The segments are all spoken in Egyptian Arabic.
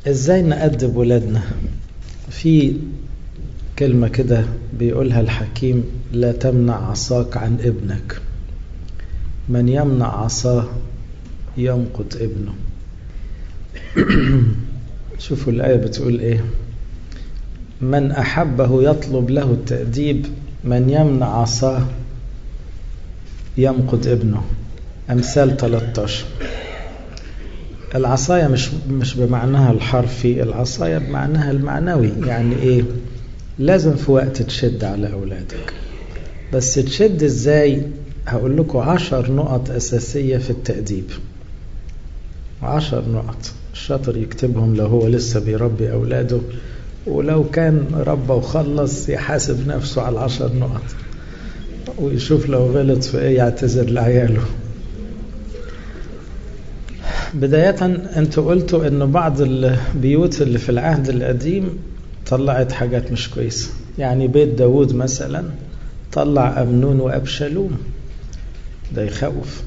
ازاي نأدب ولادنا في كلمة كده بيقولها الحكيم لا تمنع عصاك عن ابنك من يمنع عصاه يمقت ابنه شوفوا الآية بتقول ايه من أحبه يطلب له التأديب من يمنع عصاه يمقت ابنه أمثال 13 العصاية مش مش بمعناها الحرفي العصاية بمعناها المعنوي يعني ايه لازم في وقت تشد على أولادك بس تشد ازاي هقول لكم عشر نقط أساسية في التأديب عشر نقط الشاطر يكتبهم لو هو لسه بيربي أولاده ولو كان ربى وخلص يحاسب نفسه على العشر نقط ويشوف لو غلط في ايه يعتذر لعياله بداية انتوا قلتوا ان بعض البيوت اللي في العهد القديم طلعت حاجات مش كويسة يعني بيت داود مثلا طلع أمنون وأبشالوم ده يخوف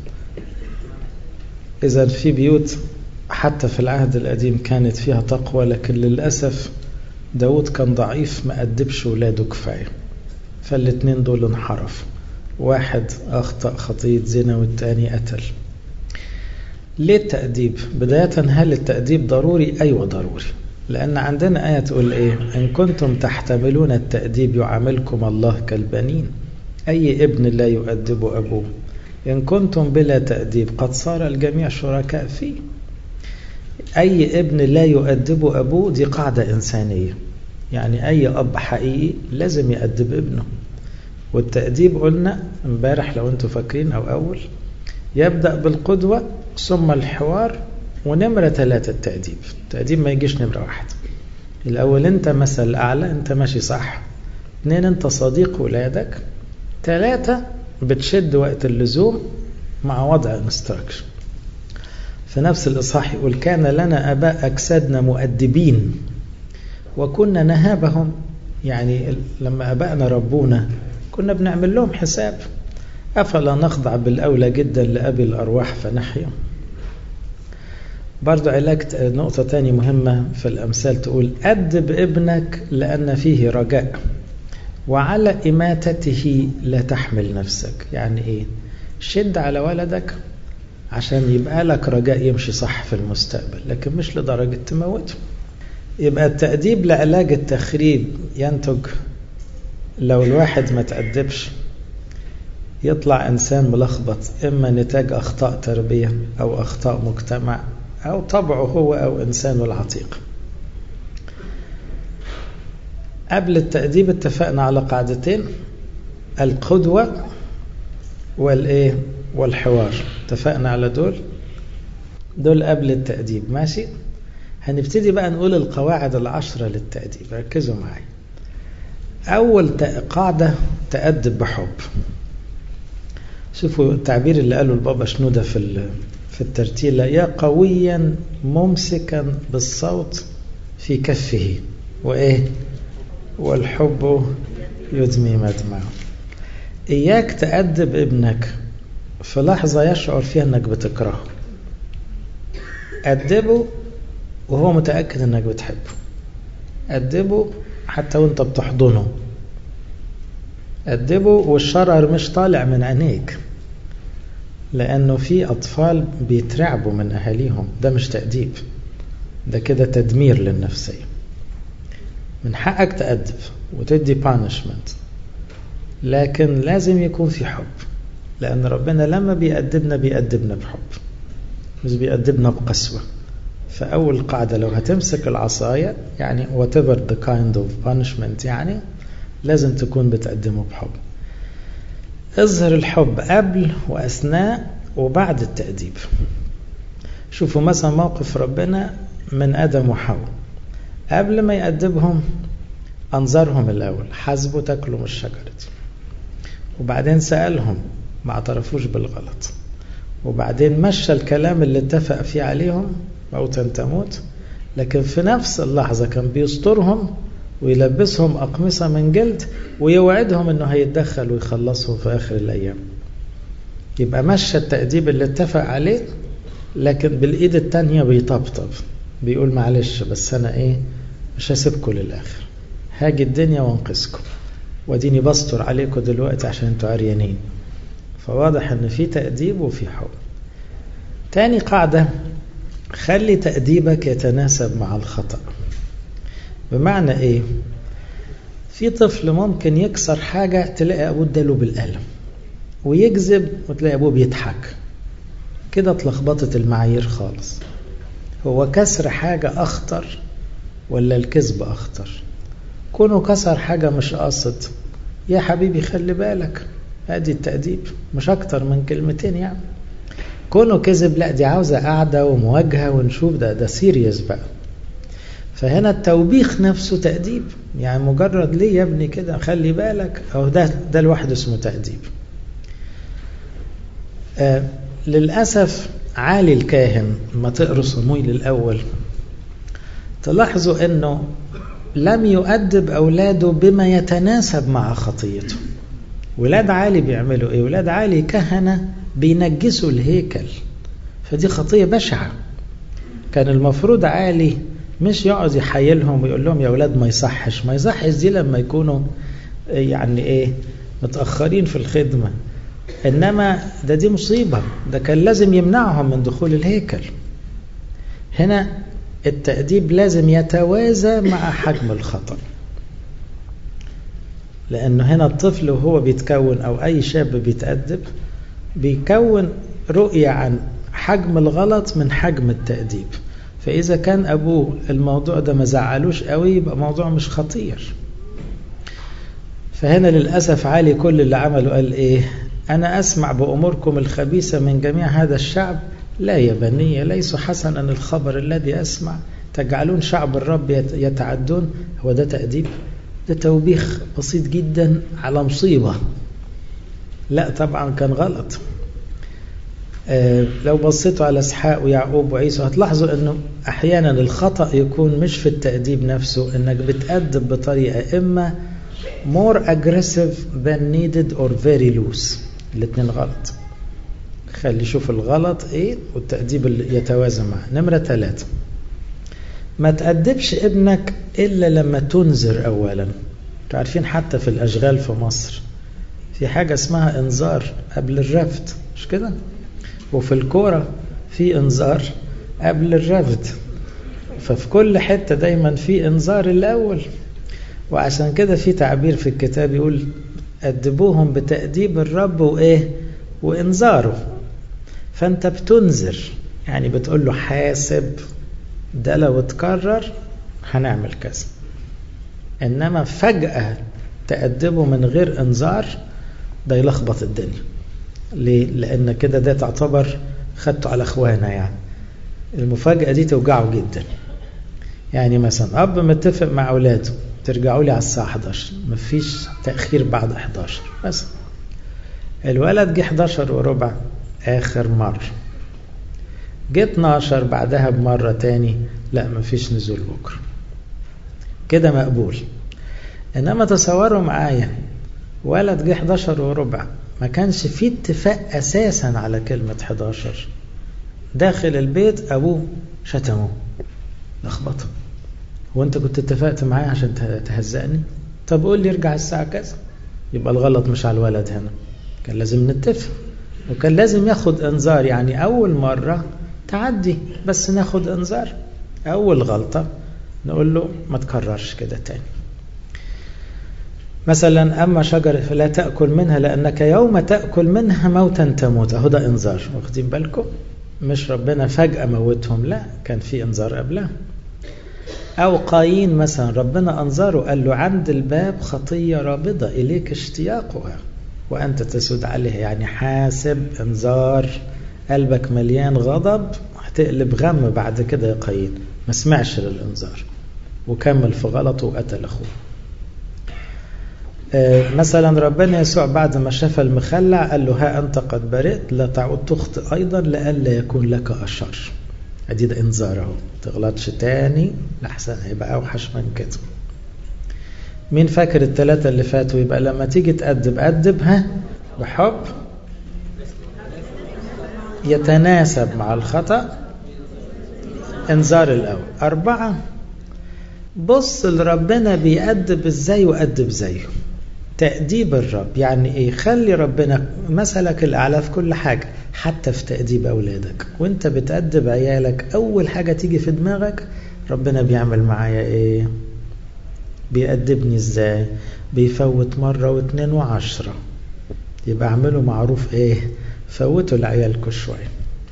إذا في بيوت حتى في العهد القديم كانت فيها تقوى لكن للأسف داود كان ضعيف ما أدبش ولاده كفاية فالاتنين دول انحرفوا واحد أخطأ خطية زنا والتاني قتل ليه التأديب؟ بداية هل التأديب ضروري؟ أيوة ضروري لأن عندنا آية تقول إيه إن كنتم تحتملون التأديب يعاملكم الله كالبنين أي ابن لا يؤدب أبوه إن كنتم بلا تأديب قد صار الجميع شركاء فيه أي ابن لا يؤدب أبوه دي قاعدة إنسانية يعني أي أب حقيقي لازم يأدب ابنه والتأديب قلنا امبارح لو انتم فاكرين أو أول يبدأ بالقدوة ثم الحوار ونمرة ثلاثة التأديب التأديب ما يجيش نمرة واحد الأول أنت مثل أعلى أنت ماشي صح اثنين أنت صديق ولادك ثلاثة بتشد وقت اللزوم مع وضع انستراكشن في نفس الإصحاح يقول كان لنا أباء أجسادنا مؤدبين وكنا نهابهم يعني لما أبائنا ربونا كنا بنعمل لهم حساب أفلا نخضع بالأولى جدا لأبي الأرواح فنحيا برضو علاج نقطة تانية مهمة في الأمثال تقول أدب ابنك لأن فيه رجاء وعلى إماتته لا تحمل نفسك يعني إيه شد على ولدك عشان يبقى لك رجاء يمشي صح في المستقبل لكن مش لدرجة تموته يبقى التأديب لعلاج التخريب ينتج لو الواحد ما تأدبش يطلع إنسان ملخبط إما نتاج أخطاء تربية أو أخطاء مجتمع أو طبعه هو أو إنسانه العتيق قبل التأديب اتفقنا على قاعدتين القدوة والإيه والحوار اتفقنا على دول دول قبل التأديب ماشي هنبتدي بقى نقول القواعد العشرة للتأديب ركزوا معي أول قاعدة تأدب بحب شوفوا التعبير اللي قاله البابا شنودة في في الترتيلة يا قويا ممسكا بالصوت في كفه وإيه والحب يدمي مدمعه إياك تأدب ابنك في لحظة يشعر فيها أنك بتكرهه أدبه وهو متأكد أنك بتحبه أدبه حتى وانت بتحضنه أدبه والشرر مش طالع من عينيك لأنه في أطفال بيترعبوا من أهاليهم ده مش تأديب ده كده تدمير للنفسية من حقك تأدب وتدي بانشمنت لكن لازم يكون في حب لأن ربنا لما بيأدبنا بيأدبنا بحب مش بيأدبنا بقسوة فأول قاعدة لو هتمسك العصاية يعني whatever the kind of punishment يعني لازم تكون بتقدمه بحب اظهر الحب قبل وأثناء وبعد التأديب شوفوا مثلا موقف ربنا من آدم وحواء قبل ما يأدبهم أنظرهم الأول حاسبوا تاكلوا من الشجرة وبعدين سألهم ما اعترفوش بالغلط وبعدين مشى الكلام اللي اتفق فيه عليهم موتا تموت لكن في نفس اللحظة كان بيسترهم ويلبسهم أقمصة من جلد ويوعدهم أنه هيتدخل ويخلصهم في آخر الأيام يبقى مشى التأديب اللي اتفق عليه لكن بالإيد التانية بيطبطب بيقول معلش بس أنا إيه مش هسيبكم للآخر هاجي الدنيا وانقذكم واديني بستر عليكم دلوقتي عشان انتوا عريانين فواضح ان في تأديب وفي حب تاني قاعدة خلي تأديبك يتناسب مع الخطأ بمعنى ايه في طفل ممكن يكسر حاجة تلاقي أبوه اداله بالقلم ويكذب وتلاقي أبوه بيضحك كده اتلخبطت المعايير خالص هو كسر حاجة أخطر ولا الكذب أخطر كونه كسر حاجة مش قاصد يا حبيبي خلي بالك ادي التأديب مش أكتر من كلمتين يعني كونه كذب لا دي عاوزة قاعدة ومواجهة ونشوف ده ده سيريس بقى فهنا التوبيخ نفسه تأديب يعني مجرد ليه يا ابني كده خلي بالك أو ده ده لوحده اسمه تأديب آه للأسف عالي الكاهن ما تقروا صمويل الأول تلاحظوا أنه لم يؤدب أولاده بما يتناسب مع خطيته ولاد عالي بيعملوا إيه ولاد عالي كهنة بينجسوا الهيكل فدي خطية بشعة كان المفروض عالي مش يقعد يحيلهم ويقول لهم يا أولاد ما يصحش ما يصحش دي لما يكونوا يعني إيه متأخرين في الخدمة إنما ده دي مصيبة ده كان لازم يمنعهم من دخول الهيكل هنا التأديب لازم يتوازى مع حجم الخطأ لأنه هنا الطفل وهو بيتكون أو أي شاب بيتأدب بيكون رؤية عن حجم الغلط من حجم التأديب فإذا كان أبوه الموضوع ده ما زعلوش قوي يبقى موضوع مش خطير فهنا للأسف علي كل اللي عمله قال إيه أنا أسمع بأموركم الخبيثة من جميع هذا الشعب لا يا بني ليس حسنا الخبر الذي أسمع تجعلون شعب الرب يتعدون هو ده تأديب ده توبيخ بسيط جدا على مصيبة لا طبعا كان غلط آه لو بصيتوا على اسحاق ويعقوب وعيسى هتلاحظوا انه احيانا الخطا يكون مش في التاديب نفسه انك بتادب بطريقه اما more aggressive than needed or very loose الاثنين غلط خلي شوف الغلط ايه والتأديب اللي يتوازن معه نمرة ثلاثة ما تأدبش ابنك إلا لما تنذر أولا عارفين حتى في الأشغال في مصر في حاجة اسمها إنذار قبل الرفض مش كده وفي الكورة في إنذار قبل الرفض ففي كل حتة دايما في إنذار الأول وعشان كده في تعبير في الكتاب يقول أدبوهم بتأديب الرب وإيه وإنذاره فأنت بتنذر يعني بتقول له حاسب ده لو اتكرر هنعمل كذا إنما فجأة تأدبه من غير إنذار ده يلخبط الدنيا ليه؟ لأن كده ده تعتبر خدته على إخوانا يعني المفاجأة دي توجعه جدا يعني مثلا أب متفق مع أولاده ترجعوا لي على الساعة 11 مفيش تأخير بعد 11 بس الولد جه 11 وربع آخر مرة جه 12 بعدها بمرة تاني لا مفيش نزول بكرة كده مقبول إنما تصوروا معايا ولد جه 11 وربع ما كانش فيه اتفاق أساسا على كلمة 11 داخل البيت أبوه شتمه لخبطه وانت كنت اتفقت معايا عشان تهزقني طب قول لي ارجع الساعة كذا يبقى الغلط مش على الولد هنا كان لازم نتفق وكان لازم ياخد انذار يعني اول مرة تعدي بس ناخد انذار اول غلطة نقول له ما تكررش كده تاني مثلا أما شجرة فلا تأكل منها لأنك يوم تأكل منها موتا تموت أهو ده إنذار واخدين بالكم مش ربنا فجأة موتهم لا كان في إنذار قبلها أو قايين مثلا ربنا أنظره قال له عند الباب خطية رابضة إليك اشتياقها وأنت تسود عليها يعني حاسب إنذار قلبك مليان غضب هتقلب غم بعد كده يا قايين ما سمعش للإنذار وكمل في غلطه وقتل أخوه مثلا ربنا يسوع بعد ما شاف المخلع قال له ها أنت قد برئت لا تعود تخطئ أيضا لئلا يكون لك أشر ادي ده انذار اهو تغلطش تاني لحسن هيبقى اوحش من كده مين فاكر الثلاثة اللي فاتوا يبقى لما تيجي تأدب أدبها بحب يتناسب مع الخطأ انذار الأول أربعة بص لربنا بيأدب ازاي وأدب زيه تأديب الرب يعني ايه خلي ربنا مثلك الأعلى في كل حاجة حتى في تأديب أولادك وانت بتأدب عيالك أول حاجة تيجي في دماغك ربنا بيعمل معايا ايه بيأدبني ازاي بيفوت مرة واتنين وعشرة يبقى اعملوا معروف ايه فوتوا لعيالكم شوية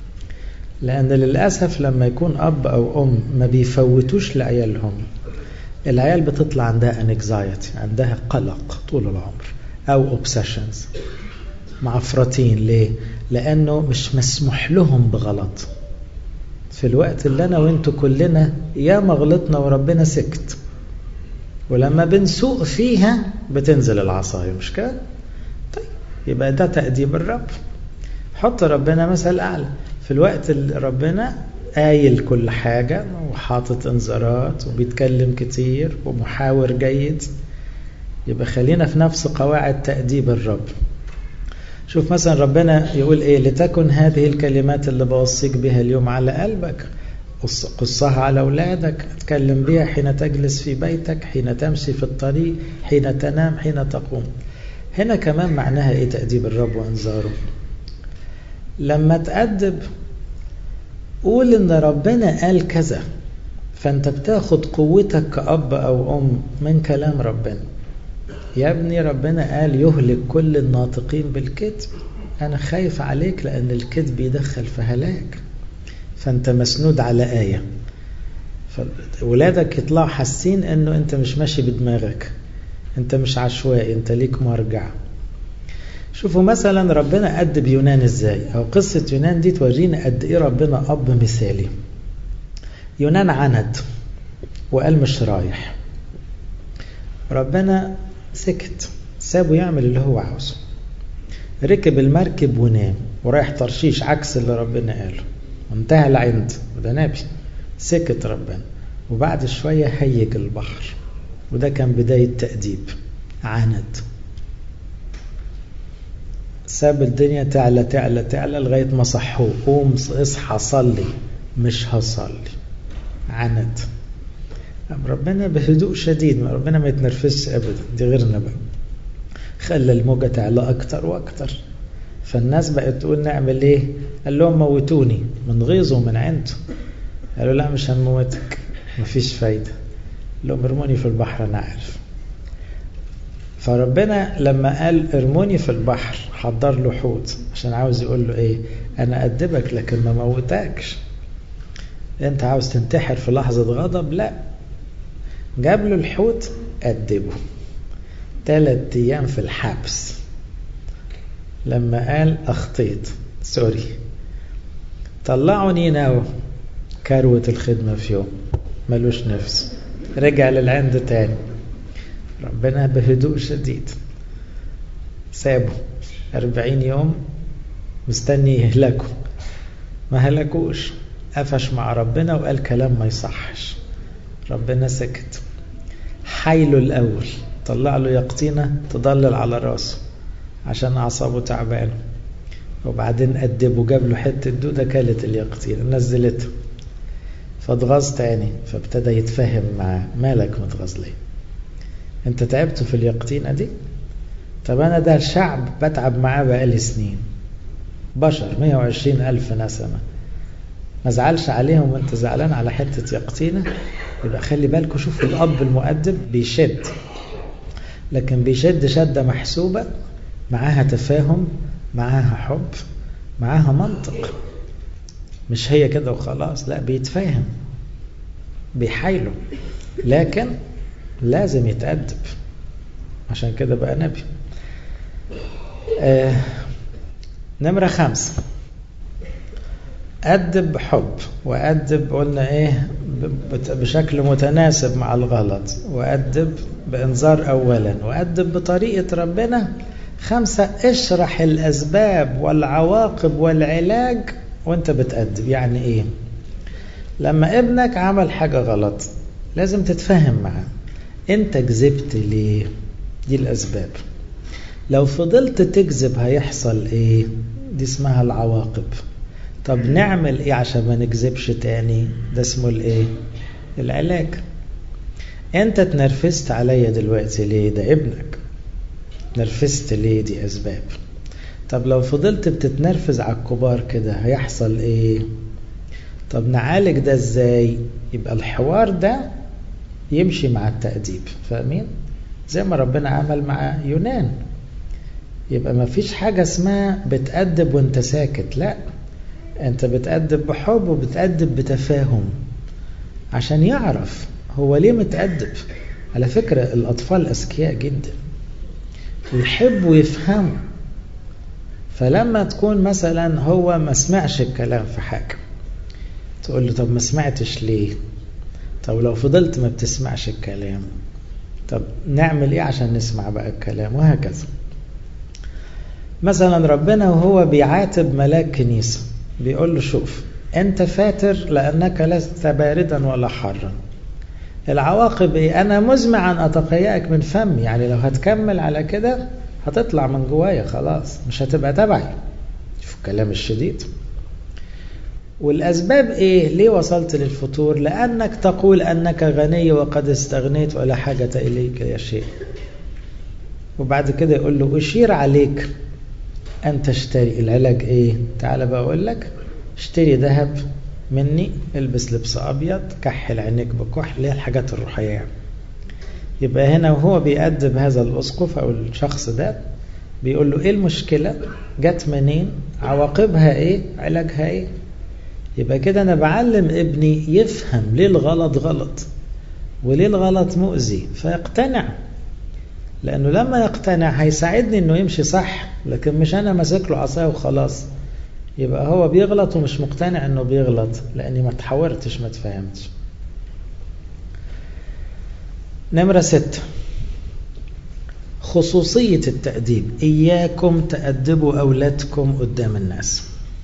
لأن للأسف لما يكون أب أو أم ما بيفوتوش لعيالهم العيال بتطلع عندها انكزايتي عندها قلق طول العمر أو اوبسيشنز معفرتين ليه؟ لأنه مش مسموح لهم بغلط في الوقت اللي أنا وأنتوا كلنا يا غلطنا وربنا سكت ولما بنسوق فيها بتنزل العصاية مش كده؟ طيب يبقى ده تأديب الرب حط ربنا مثل أعلى في الوقت اللي ربنا قايل كل حاجة وحاطط انذارات وبيتكلم كتير ومحاور جيد يبقى خلينا في نفس قواعد تأديب الرب شوف مثلا ربنا يقول ايه لتكن هذه الكلمات اللي بوصيك بها اليوم على قلبك قصها على أولادك اتكلم بها حين تجلس في بيتك حين تمشي في الطريق حين تنام حين تقوم هنا كمان معناها ايه تأديب الرب وانذاره لما تأدب قول ان ربنا قال كذا فانت بتاخد قوتك كأب او ام من كلام ربنا يا ابني ربنا قال يهلك كل الناطقين بالكذب انا خايف عليك لان الكذب يدخل في هلاك فانت مسنود على آية فولادك يطلعوا حاسين انه انت مش ماشي بدماغك انت مش عشوائي انت ليك مرجع شوفوا مثلا ربنا أدب يونان ازاي او قصة يونان دي تورينا قد ايه ربنا اب مثالي يونان عند وقال مش رايح ربنا سكت سابه يعمل اللي هو عاوزه ركب المركب ونام ورايح ترشيش عكس اللي ربنا قاله وانتهى العند وده نبي سكت ربنا وبعد شوية هيج البحر وده كان بداية تأديب عاند ساب الدنيا تعلى تعلى تعلى لغاية ما صحوه قوم اصحى صلي مش هصلي عند ربنا بهدوء شديد ربنا ما يتنرفزش ابدا دي غيرنا بقى خلى الموجة تعلى اكتر واكتر فالناس بقت تقول نعمل ايه قال لهم موتوني من غيظه ومن عنده قالوا لا مش هنموتك مفيش فايدة لهم ارموني في البحر انا عارف فربنا لما قال ارموني في البحر حضر له حوت عشان عاوز يقول له ايه انا ادبك لكن ما موتكش انت عاوز تنتحر في لحظة غضب لا جاب له الحوت أدبه ثلاث أيام في الحبس لما قال أخطيت سوري طلعوا نيناو كروة الخدمة في يوم ملوش نفس رجع للعند تاني ربنا بهدوء شديد سابه أربعين يوم مستني يهلكوا ما هلكوش قفش مع ربنا وقال كلام ما يصحش ربنا سكت حايله الأول طلع له يقطينة تضلل على راسه عشان أعصابه تعبانه وبعدين أدبه جاب له حتة دودة كلت اليقطينة نزلته فاتغاظ تاني فابتدى يتفهم معاه مالك متغاظ ليه انت تعبت في اليقطينة دي طب أنا ده الشعب بتعب معاه بقالي سنين بشر 120 ألف نسمة ما زعلش عليهم وانت زعلان على حتة يقطينة يبقى خلي بالكوا شوفوا الأب المؤدب بيشد لكن بيشد شدة محسوبة معاها تفاهم معاها حب معاها منطق مش هي كده وخلاص لا بيتفاهم بيحايله لكن لازم يتأدب عشان كده بقى نبي آه نمرة خمسة أدب بحب وأدب قلنا إيه بشكل متناسب مع الغلط وأدب بإنذار أولا وأدب بطريقة ربنا خمسة اشرح الأسباب والعواقب والعلاج وانت بتأدب يعني إيه لما ابنك عمل حاجة غلط لازم تتفهم معاه انت كذبت ليه دي الأسباب لو فضلت تكذب هيحصل ايه دي اسمها العواقب طب نعمل ايه عشان ما نكذبش تاني ده اسمه الايه العلاج انت اتنرفزت عليا دلوقتي ليه ده ابنك نرفزت ليه دي اسباب طب لو فضلت بتتنرفز على الكبار كده هيحصل ايه طب نعالج ده ازاي يبقى الحوار ده يمشي مع التأديب فاهمين زي ما ربنا عمل مع يونان يبقى ما فيش حاجة اسمها بتأدب وانت ساكت لا انت بتأدب بحب وبتأدب بتفاهم عشان يعرف هو ليه متأدب على فكرة الأطفال أذكياء جدا ويحبوا يفهموا فلما تكون مثلا هو ما سمعش الكلام في حاجة تقول له طب ما سمعتش ليه طب لو فضلت ما بتسمعش الكلام طب نعمل ايه عشان نسمع بقى الكلام وهكذا مثلا ربنا وهو بيعاتب ملاك كنيسة بيقول له شوف انت فاتر لانك لست باردا ولا حارا العواقب ايه انا مزمع ان اتقيأك من فمي يعني لو هتكمل على كده هتطلع من جوايا خلاص مش هتبقى تبعي شوف الكلام الشديد والأسباب إيه؟ ليه وصلت للفتور؟ لأنك تقول أنك غني وقد استغنيت ولا حاجة إليك يا شيء وبعد كده يقول له أشير عليك أن تشتري العلاج إيه؟ تعال بقى أقول لك اشتري ذهب مني البس لبس أبيض كحل عينيك بكحل اللي هي الحاجات الروحية يعني. يبقى هنا وهو بيأدب هذا الأسقف أو الشخص ده بيقول له إيه المشكلة؟ جت منين؟ عواقبها إيه؟ علاجها إيه؟ يبقى كده أنا بعلم ابني يفهم ليه الغلط غلط وليه الغلط مؤذي فيقتنع لأنه لما يقتنع هيساعدني إنه يمشي صح لكن مش أنا ماسك له عصاية وخلاص يبقى هو بيغلط ومش مقتنع إنه بيغلط لأني ما تحورتش ما تفهمتش نمرة ستة خصوصية التأديب إياكم تأدبوا أولادكم قدام الناس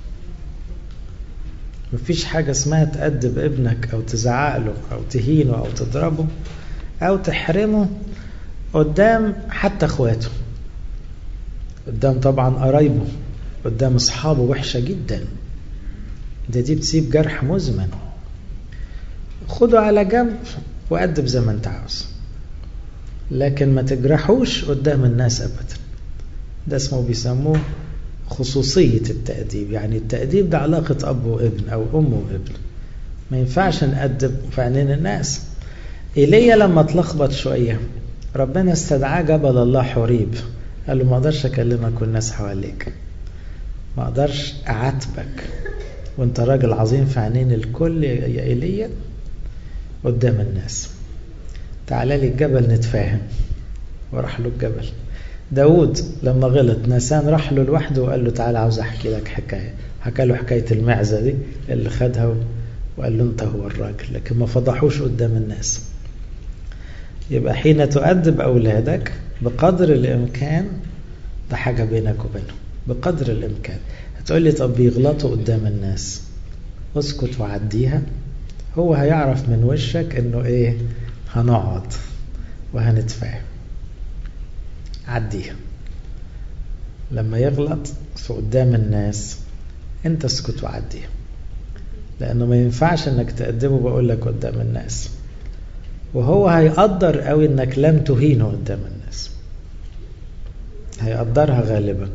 مفيش حاجة اسمها تأدب ابنك أو تزعق له أو تهينه أو تضربه أو تحرمه قدام حتى اخواته قدام طبعا قرايبه قدام اصحابه وحشة جدا ده دي بتسيب جرح مزمن خده على جنب وأدب زي ما انت عاوز لكن ما تجرحوش قدام الناس أبدا ده اسمه بيسموه خصوصية التأديب يعني التأديب ده علاقة أب وابن أو أم وابن ما ينفعش نأدب في عينين الناس إيليا لما اتلخبط شوية ربنا استدعاه جبل الله حريب قال له ما اقدرش اكلمك والناس حواليك ما اقدرش اعاتبك وانت راجل عظيم في عينين الكل يا ايليا قدام الناس تعالى لي الجبل نتفاهم وراح له الجبل داود لما غلط ناسان راح له لوحده وقال له تعالى عاوز احكي لك حكايه حكى له حكايه المعزه دي اللي خدها وقال له انت هو الراجل لكن ما فضحوش قدام الناس يبقى حين تؤدب أولادك بقدر الإمكان ده حاجة بينك وبينهم بقدر الإمكان هتقول لي طب بيغلطوا قدام الناس اسكت وعديها هو هيعرف من وشك انه ايه هنقعد وهنتفاهم عديها لما يغلط في قدام الناس انت اسكت وعديها لانه ما ينفعش انك تأدبه بقول لك قدام الناس وهو هيقدر قوي انك لم تهينه قدام الناس هيقدرها غالبا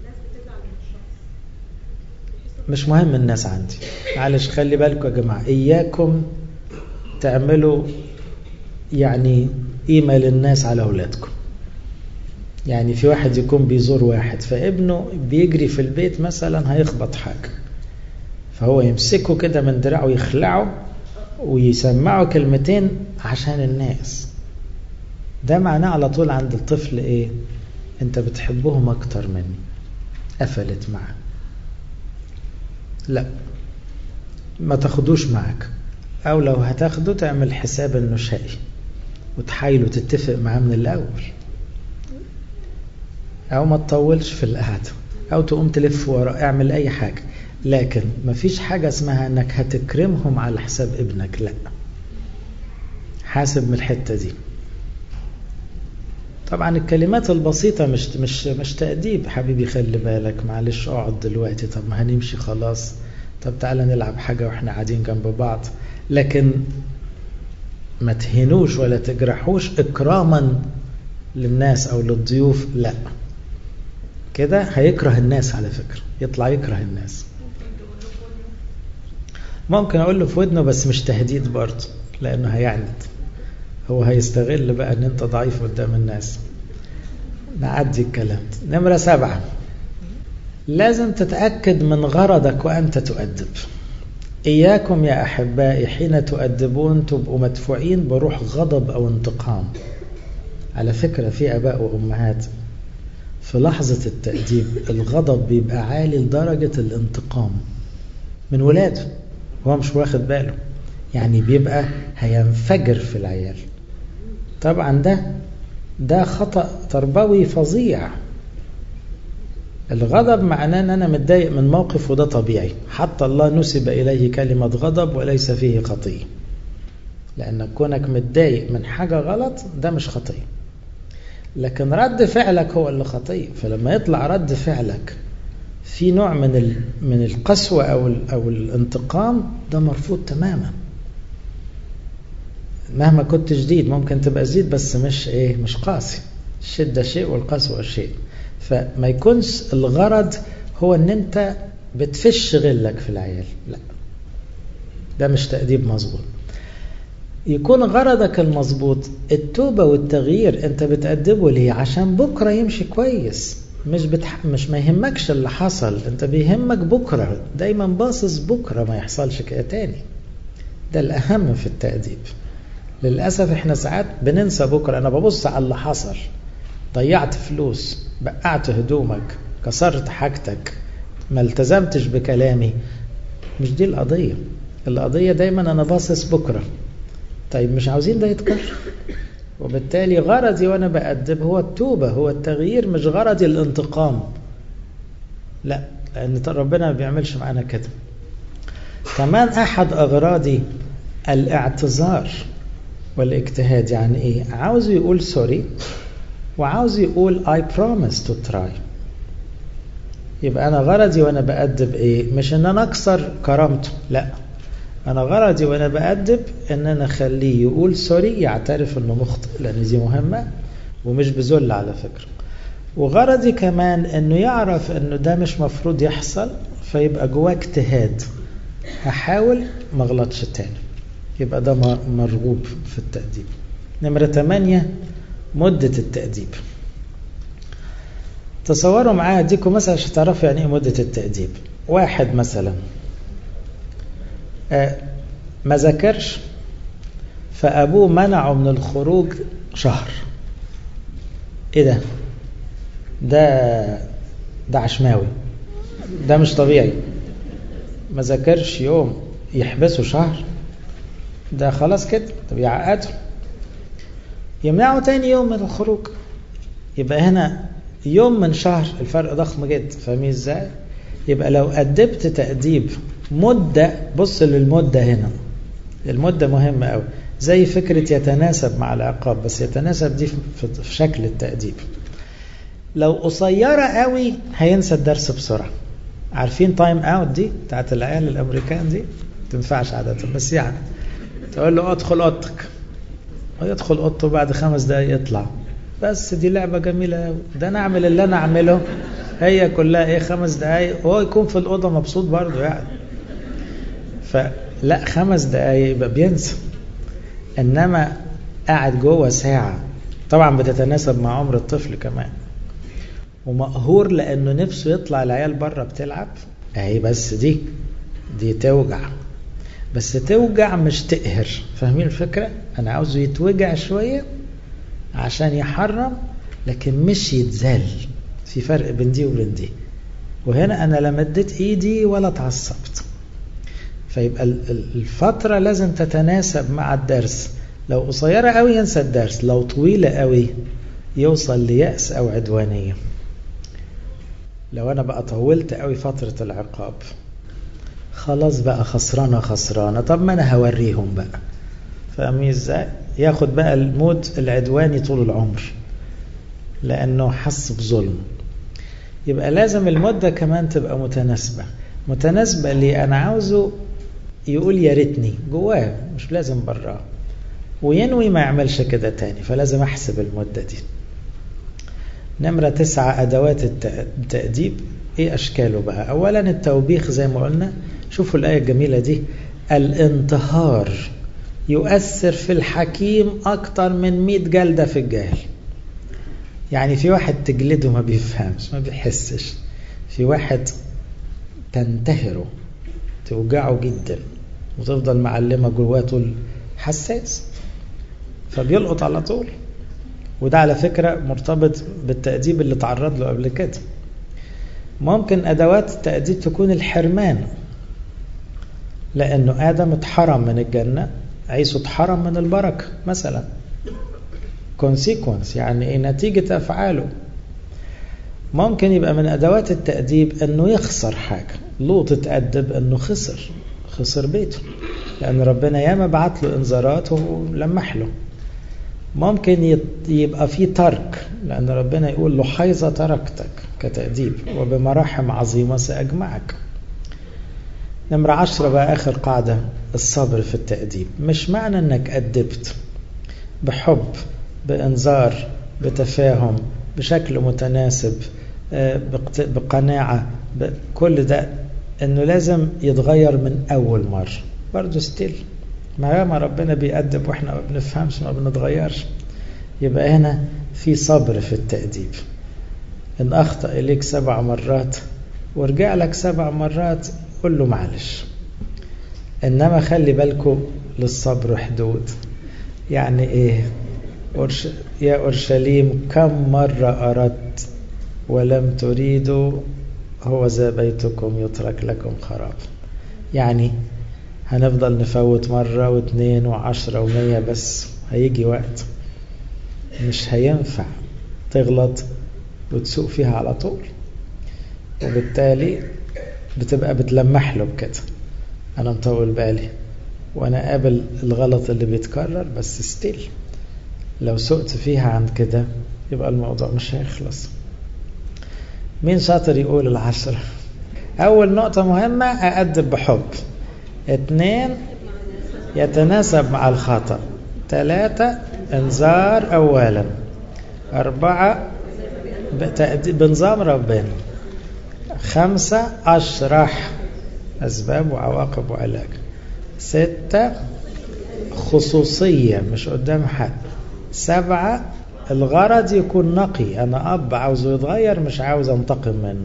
مش مهم الناس عندي معلش خلي بالكم يا جماعة إياكم تعملوا يعني قيمة للناس على أولادكم يعني في واحد يكون بيزور واحد فابنه بيجري في البيت مثلا هيخبط حاجة فهو يمسكه كده من دراعه يخلعه ويسمعوا كلمتين عشان الناس ده معناه على طول عند الطفل ايه انت بتحبهم اكتر مني قفلت معاه لا ما تاخدوش معاك او لو هتاخده تعمل حساب انه شقي وتحايله تتفق معاه من الاول او ما تطولش في القعده او تقوم تلف ورا اعمل اي حاجه لكن مفيش حاجة اسمها انك هتكرمهم على حساب ابنك لا حاسب من الحتة دي طبعا الكلمات البسيطة مش مش مش تأديب حبيبي خلي بالك معلش اقعد دلوقتي طب ما هنمشي خلاص طب تعالى نلعب حاجة واحنا قاعدين جنب بعض لكن ما تهنوش ولا تجرحوش إكراما للناس أو للضيوف لا كده هيكره الناس على فكرة يطلع يكره الناس ممكن أقول له في ودنه بس مش تهديد برضه لأنه هيعند هو هيستغل بقى أن أنت ضعيف قدام الناس نعدي الكلام نمرة سبعة لازم تتأكد من غرضك وأنت تؤدب إياكم يا أحبائي حين تؤدبون تبقوا مدفوعين بروح غضب أو انتقام على فكرة في أباء وأمهات في لحظة التأديب الغضب بيبقى عالي لدرجة الانتقام من ولاده هو مش واخد باله يعني بيبقى هينفجر في العيال طبعا ده ده خطأ تربوي فظيع الغضب معناه ان انا متضايق من موقف وده طبيعي حتى الله نسب اليه كلمه غضب وليس فيه خطيه لان كونك متضايق من حاجه غلط ده مش خطيه لكن رد فعلك هو اللي خطيه فلما يطلع رد فعلك في نوع من من القسوه او او الانتقام ده مرفوض تماما مهما كنت شديد ممكن تبقى زيد بس مش ايه مش قاسي الشده شيء والقسوه شيء فما يكونش الغرض هو ان انت بتفش غلك في العيال لا ده مش تأديب مظبوط يكون غرضك المظبوط التوبة والتغيير انت بتأدبه ليه عشان بكرة يمشي كويس مش بتح... مش ما يهمكش اللي حصل انت بيهمك بكرة دايما باصص بكرة ما يحصلش كده تاني ده الأهم في التأديب للأسف احنا ساعات بننسى بكرة أنا ببص على اللي حصل ضيعت فلوس بقعت هدومك كسرت حاجتك ما التزمتش بكلامي مش دي القضية القضية دايما أنا باصص بكرة طيب مش عاوزين ده يتكرر وبالتالي غرضي وأنا بأدب هو التوبة هو التغيير مش غرضي الانتقام لا لأن ربنا ما بيعملش معانا كده كمان أحد أغراضي الاعتذار والاجتهاد يعني إيه عاوز يقول سوري وعاوز يقول I promise to try يبقى أنا غرضي وأنا بأدب إيه مش إن أنا أكسر كرامته لا أنا غرضي وأنا بأدب إن أنا أخليه يقول سوري يعترف إنه مخطئ لأن دي مهمة ومش بذل على فكرة وغرضي كمان إنه يعرف إنه ده مش مفروض يحصل فيبقى جواه اجتهاد هحاول ما اغلطش تاني يبقى ده مرغوب في التأديب نمرة 8 مدة التأديب تصوروا معايا اديكم مثلا عشان تعرفوا يعني ايه مدة التأديب واحد مثلا آه ما ذاكرش فأبوه منعه من الخروج شهر ايه ده ده ده عشماوي ده مش طبيعي ما ذاكرش يوم يحبسه شهر ده خلاص كده طب يعقده يمنعه تاني يوم من الخروج يبقى هنا يوم من شهر الفرق ضخم جدا فاهمين ازاي يبقى لو أدبت تأديب مدة بص للمدة هنا المدة مهمة قوي زي فكرة يتناسب مع العقاب بس يتناسب دي في شكل التأديب لو قصيرة قوي هينسى الدرس بسرعة عارفين تايم اوت دي بتاعت العيال الامريكان دي تنفعش عادة بس يعني تقول له ادخل اوضتك ويدخل اوضته بعد خمس دقايق يطلع بس دي لعبة جميلة قوي ده انا اعمل اللي انا اعمله هي كلها ايه خمس دقايق وهو يكون في الأوضة مبسوط برضه يعني فلا خمس دقايق يبقى بينسى انما قاعد جوه ساعة طبعا بتتناسب مع عمر الطفل كمان ومقهور لانه نفسه يطلع العيال بره بتلعب اهي بس دي دي توجع بس توجع مش تقهر فاهمين الفكرة انا عاوزه يتوجع شوية عشان يحرم لكن مش يتزال في فرق بين دي وبين دي وهنا انا لا مديت ايدي ولا اتعصبت فيبقى الفترة لازم تتناسب مع الدرس لو قصيرة قوي ينسى الدرس لو طويلة قوي يوصل ليأس أو عدوانية لو أنا بقى طولت قوي فترة العقاب خلاص بقى خسرانة خسرانة طب ما أنا هوريهم بقى فاهمين ازاي ياخد بقى المود العدواني طول العمر لأنه حس بظلم يبقى لازم المدة كمان تبقى متناسبة متناسبة لي أنا عاوزه يقول يا ريتني جواه مش لازم براه وينوي ما يعملش كده تاني فلازم أحسب المدة دي نمرة تسعة أدوات التأديب إيه أشكاله بقى أولا التوبيخ زي ما قلنا شوفوا الآية الجميلة دي الانتهار يؤثر في الحكيم أكتر من مئة جلدة في الجاهل يعني في واحد تجلده ما بيفهمش ما بيحسش في واحد تنتهره توجعه جدا وتفضل معلمة جواه طول حساس فبيلقط على طول وده على فكرة مرتبط بالتأديب اللي تعرض له قبل كده ممكن أدوات التأديب تكون الحرمان لأنه آدم اتحرم من الجنة عيسو اتحرم من البركة مثلا consequence يعني ايه نتيجة أفعاله ممكن يبقى من أدوات التأديب أنه يخسر حاجة لوط اتأدب أنه خسر خسر بيته لأن ربنا ياما بعت له إنذارات ولمح له ممكن يبقى في ترك لأن ربنا يقول له حيظة تركتك كتأديب وبمراحم عظيمة سأجمعك نمرة عشرة بقى آخر قاعدة الصبر في التأديب مش معنى أنك أدبت بحب بإنذار بتفاهم بشكل متناسب بقناعة كل ده أنه لازم يتغير من أول مرة برضه ستيل ما ما ربنا بيأدب واحنا ما بنفهمش ما بنتغيرش يبقى هنا في صبر في التأديب إن أخطأ إليك سبع مرات ورجع لك سبع مرات قل له معلش إنما خلي بالكم للصبر حدود يعني إيه أرش... يا أورشليم كم مرة أردت ولم تريدوا هو ذا بيتكم يترك لكم خراب يعني هنفضل نفوت مرة واثنين وعشرة ومية بس هيجي وقت مش هينفع تغلط وتسوق فيها على طول وبالتالي بتبقى بتلمح له بكده أنا مطول بالي وأنا قابل الغلط اللي بيتكرر بس ستيل لو سقت فيها عن كده يبقى الموضوع مش هيخلص مين شاطر يقول العشرة أول نقطة مهمة أأدب بحب اثنين يتناسب مع الخطأ ثلاثة انذار أولا أربعة بنظام ربنا خمسة أشرح أسباب وعواقب وعلاج ستة خصوصية مش قدام حد سبعة الغرض يكون نقي أنا أب عاوزه يتغير مش عاوز أنتقم منه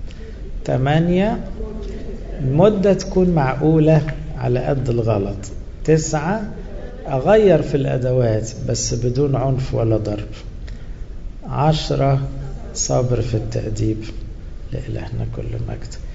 ثمانية المدة تكون معقولة على قد الغلط تسعة أغير في الأدوات بس بدون عنف ولا ضرب عشرة صبر في التأديب لإلهنا كل مجد